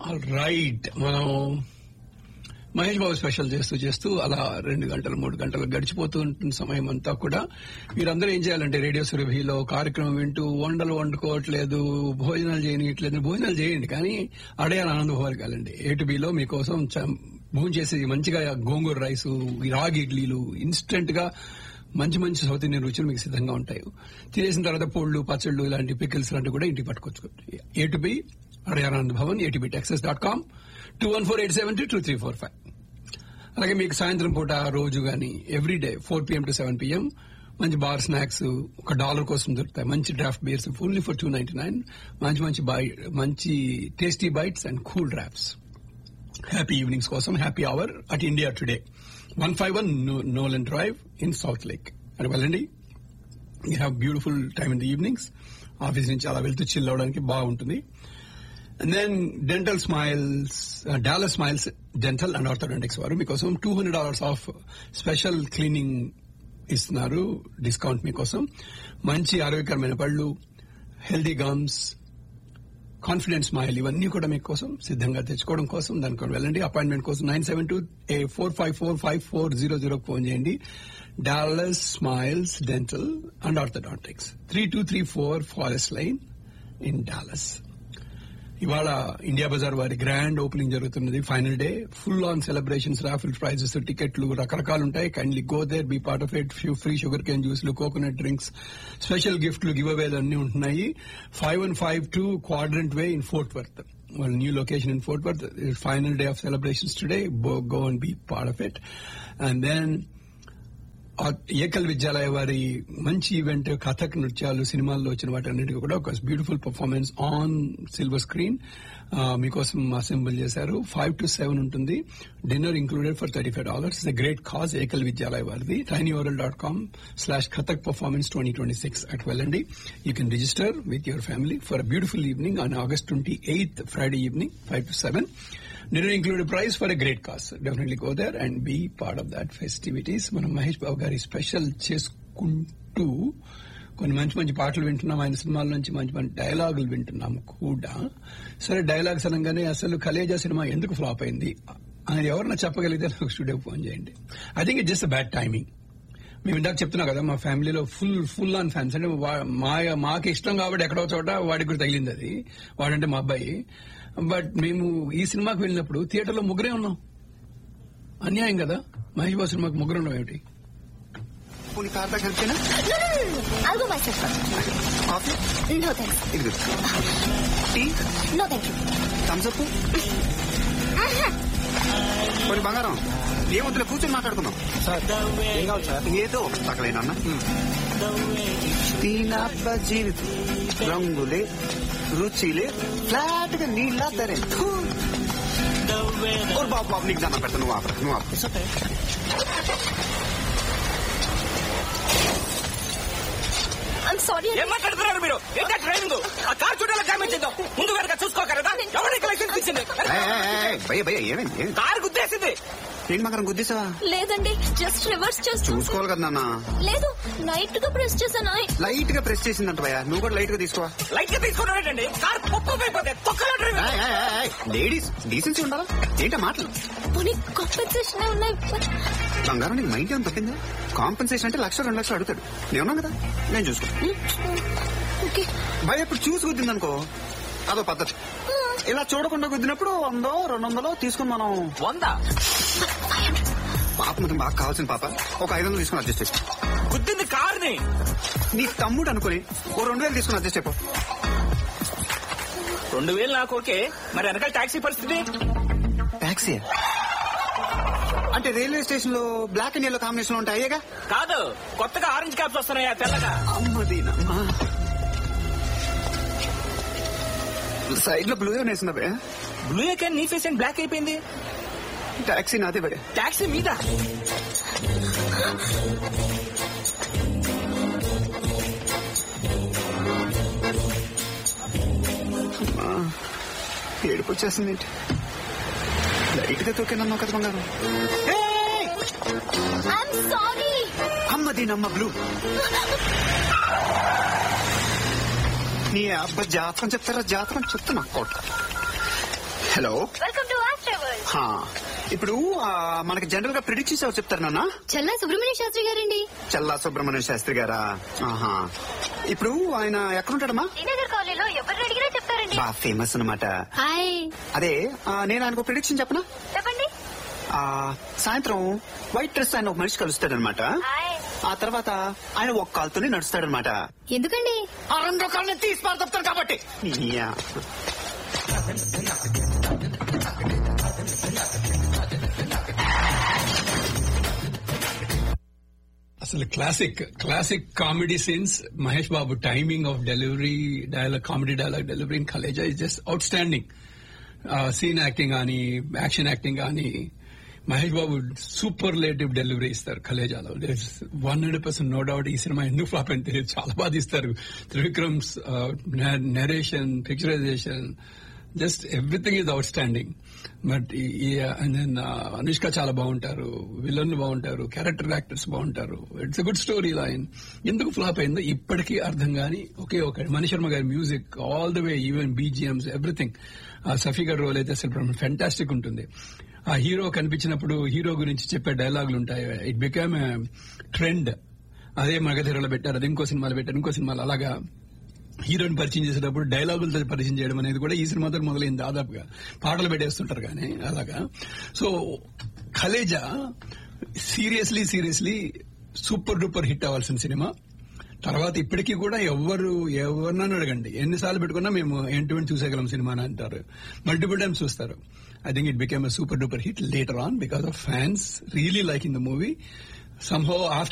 Right మనం మహేష్ బాబు special చేస్తూ చేస్తూ అలా రెండు గంటలు మూడు గంటలు గడిచిపోతూ ఉంటుంది సమయం అంతా కూడా మీరందరూ ఏం చేయాలంటే రేడియో సురభిలో కార్యక్రమం వింటూ వంటలు వండుకోవట్లేదు భోజనాలు చేయనియట్లేదు భోజనాలు చేయండి కానీ అడయాల ఆనందభావాలు కాలండి ఏటుబిలో మీకోసం చ- భోజనం చేసి మంచిగా గోంగూర రైస్ రాగి ఇడ్లీలు ఇన్స్టెంట్ గా మంచి మంచి సౌత్ ఇండియన్ రుచులు మీకు సిద్ధంగా ఉంటాయి తినేసిన తర్వాత పొళ్ళు పచ్చళ్ళు ఇలాంటి పికిల్స్ లాంటివి కూడా ఇంటికి పట్టుకోవచ్చు A two B Adyar Anand Bhavan ATB Texas dot com two one four eight seven two three four five అలాగే మీకు సాయంత్రం పూట రోజు గాని every day four PM to seven PM మంచి బార్ స్నాక్స్ ఒక డాలర్ కోసం దొరుకుతాయి మంచి draught beers fully for two ninety nine మంచి మంచి బై మంచి tasty bites and cool draughts happy evenings కోసం happy hour at India today one five one Nolan drive in South lake అని వెళ్ళండి you have beautiful time in the evenings office నుంచి అలా వెళ్తూ chill అవడానికి బాగుంటుంది And then Dental Smiles, uh, Dallas Smiles Dental and Orthodontics వారు మీకోసం two hundred hours of special cleaning ఇస్తున్నారు డిస్కౌంట్ మీకోసం మంచి ఆరోగ్యకరమైన పళ్ళు హెల్దీ గమ్స్ కాన్ఫిడెంట్ స్మైల్ ఇవన్నీ కూడా మీకోసం సిద్ధంగా తెచ్చుకోవడం కోసం దానికి కూడా వెళ్ళండి అపాయింట్మెంట్ కోసం nine seven two four five four five four zero zero phone చేయండి Dallas smiles dental and orthodontics three two three four Forest lane in Dallas ఇవాళ ఇండియా బజార్ వారి గ్రాండ్ ఓపెనింగ్ జరుగుతున్నది final day full on celebrations raffle prizes టికెట్లు రకరకాలు ఉంటాయి kindly go there be part of it free sugar cane జ్యూస్లు coconut drinks special గిఫ్ట్లు give అవేలు అన్ని ఉంటున్నాయి five one five two quadrant way in Fort Worth వాళ్ళ new location in Fort Worth final day of celebrations today go and be part of it and then uh Ekal విద్యాలయ వారి మంచి event Kathak నృత్యాలు సినిమాల్లో వచ్చిన వాటన్నిటికీ కూడా ఒక beautiful performance on silver screen మీకోసం అసెంబుల్ చేశారు ఫైవ్ టు సెవెన్ ఉంటుంది dinner included for thirty five dollars is great cause Ekal Vidyalaya వారిది tinyurl dot com slash Kathak performance twenty twenty six అటు వెళ్ళండి you can register with your family for beautiful evening on August twenty eighth Friday evening five to seven Dinner included price for a great cause. Definitely go there and be part of that festivities. మనం మహేష్ బాబు గారి special చేసుకుంటూ కొన్ని మంచి మంచి పాటలు వింటున్నాం ఆయన సినిమాల నుంచి మంచి మంచి డైలాగులు వింటున్నాం కూడా సరే డైలాగ్స్ అనగానే అసలు కలేజా సినిమా ఎందుకు ఫ్లాప్ అయింది అని ఎవరన్నా చెప్పగలిగితే నాకు స్టూడియో ఫోన్ చేయండి I think it just bad timing మేము ఇందాక చెప్తున్నాం కదా మా ఫ్యామిలీలో ఫుల్ ఫుల్ ఆన్ ఫ్యాన్స్ అంటే వా- మా మాకు ఇష్టం కాబట్టి ఎక్కడో చోట వాడికి కూడా తగిలింది అది వాడంటే మా అబ్బాయి బట్ మేము ఈ సినిమాకి వెళ్ళినప్పుడు థియేటర్లో ముగ్గురే ఉన్నాం అన్యాయం కదా మహేష్ బాబు సినిమాకి ముగ్గురు ఉన్నాం ఏమిటి పోనీ కార్ బ్యాగ్ హెల్ప్ చేయనా I'll go myself. Coffee No thanks. ఇది tea No thank you. Thums Up పోనీ బంగారం ఏం వద్దులే కూర్చొని మాట్లాడుకుందాం సార్ ఏం కావాలి సార్ ఏదో తగలేనన్న దీనాత్మ జీవితం రంగులే రుచిలే ఫ్లాట్ గా నీళ్ళ ధరే ఓ బాబు బాబు నీకు దండం పెడతా నువ్వు ఆపరా నువ్వు ఆపరా ఇట్స్ ఓకే I'm sorry. ఏం మాట్లాడుతున్నారు మీరు ఏంటా ట్రైనింగ్ ఆ కార్ చూడాలి డ్యామేజ్ చేద్దాం ముందు వెనక చూసుకోగలదా ఎవరికి లైసెన్స్ ఇచ్చింది ఏయ్, ఏయ్, ఏయ్, భయ్య భయ్య ఏమైంది ఏమైంది? కారు గుద్దేసింది ఏంటి మకరం గుద్దేసావా లేదండి జస్ట్ రివర్స్ చేస్తూ చూసుకోవాలి కదా నాన్న లేదు లైట్ గా ప్రెస్ చేశాను లైట్ గా ప్రెస్ చేసిందంట భయ్య నువ్వు కూడా లైట్ గా తీసుకోవా లైట్ గా తీసుకున్నాడండి కార్ పప్పు అయిపోతే తొక్కలో డ్రైవర్ లేడీస్ డీసెన్సీ ఉండాలా ఏంటో మాటలు పోనీ కాంపెన్సేషన్ ఉన్నాయి but బంగారం నీకు మైండ్ ఏమైనా తప్పిందా కాంపెన్సేషన్ అంటే లక్ష రెండు లక్షలు అడుగుతాడు నేను ఉన్నాను కదా నేను చూసుకో ఓకే భయ ఇప్పుడు చూసి గుద్దింది అనుకో అదో పద్ధతి ఇలా చూడకుండా గుద్దినప్పుడు వందో రెండు వందలో తీసుకుని మనం వంద పాప మొత్తం బాగా కావాల్సిన పాప ఒక ఐదు వందలు తీసుకుని అడ్జస్ట్ చేసుకో గుద్దింది కార్ని నీ తమ్ముడు అనుకుని ఓ రెండు వేలు తీసుకుని అడ్జస్ట్ అయిపో రెండు వేలు నాకు ఓకే మరి వెనకాల టాక్సీ పరిస్థితి టాక్సీ అంటే రైల్వే స్టేషన్ లో బ్లాక్ అండ్ ఎల్లో కాంబినేషన్ ఉంటాయి అయ్యేగా కాదు కొత్తగా ఆరెంజ్ క్యాప్స్ వస్తున్నాయా తెల్లగా అమ్మదీనమ్మా సైడ్ లో బ్లూ వేసిందా భయ బ్లూ క్యాన్ నీ ఫేస్ అండ్ బ్లాక్ అయిపోయింది టాక్సీ నాదే భయ టాక్సీ మీద ఏడుపు వచ్చేస్తుంది ఏంటి లైట్ గా తొక్కిందన్నావు కదా బంగారం ఐఎమ్ సారీ అమ్మ దీనమ్మ బ్లూ నీ అబ్బ జాతకం చెప్తారా జాతకం చెప్తున్నా కోట hello welcome to astro world హా, ఇప్పుడు ఆ, మనకి జనరల్ గా ప్రిడిక్ట్ చేసావు చెప్తారు నాన్న చల్లా సుబ్రహ్మణ్య శాస్త్రి గారండి చల్లా సుబ్రహ్మణ్య శాస్త్రి గారా ఆహా ఇప్పుడు ఆయన ఎక్కడుంటాడమ్మా శ్రీనగర్ కాలనీలో ఎవరిని అడిగినా చెప్తారండి బా ఫేమస్ అనమాట హాయ్ అదే ఆ, నేను ఆయనకు ప్రిడిక్షన్ చెప్పనా చెప్పండి ఆ, సాయంత్రం వైట్ డ్రెస్ ఆయన ఒక మనిషి కలుస్తాడనమాట హాయ్ ఆ తర్వాత ఆయన ఒక కాలుతోనే నడుస్తాడనమాట ఎందుకండి ఆ రెండో కాళ్ళని తీసి పారుతారు కాబట్టి యా. అసలు classic classic comedy scenes Mahesh Babu timing of delivery dialogue comedy dialogue delivery in Khaleja is just outstanding scene acting కానీ యాక్షన్ యాక్టింగ్ కానీ Mahesh Babu superlative delivery ఇస్తారు కలేజాలో one hundred percent no doubt ఈ సినిమా ఎందుకు ఫ్లాప్ అని తెలియదు చాలా బాగా ఇస్తారు త్రివిక్రమ్స్ narration picturization just everything is outstanding but Anushka చాలా బాగుంటారు విలన్లు బాగుంటారు క్యారెక్టర్ యాక్టర్స్ బాగుంటారు it's a good story line ఎందుకు ఫ్లాప్ అయిందో ఇప్పటికీ అర్థం కాని ఒకే ఒక మణిశర్మ గారి music all the way even BGMs everything Shafi గారి రోల్ అయితే అసలు ఫెంటాస్టిక్ ఉంటుంది ఆ హీరో కనిపించినప్పుడు హీరో గురించి చెప్పే డైలాగులు ఉంటాయి ఇట్ బికమ్ ట్రెండ్ అదే మగధీరలో పెట్టారు అది ఇంకో సినిమాలో పెట్టారు ఇంకో సినిమాలో అలాగా హీరోని పరిచయం చేసేటప్పుడు డైలాగులతో పరిచయం చేయడం అనేది కూడా ఈ సినిమాతో మొదలైంది దాదాపుగా పాటలు పెట్టేస్తుంటారు కానీ అలాగా so Khaleja seriously seriously super duper hit అవ్వాల్సిన సినిమా తర్వాత ఇప్పటికీ కూడా ఎవరు ఎవరినైనా అడగండి ఎన్నిసార్లు పెట్టుకున్నా మేము ఎంటు చూసేయగలం సినిమా అని అంటారు మల్టిపుల్ టైమ్స్ చూస్తారు I think it became super duper hit later on because of fans really like in the movie somehow after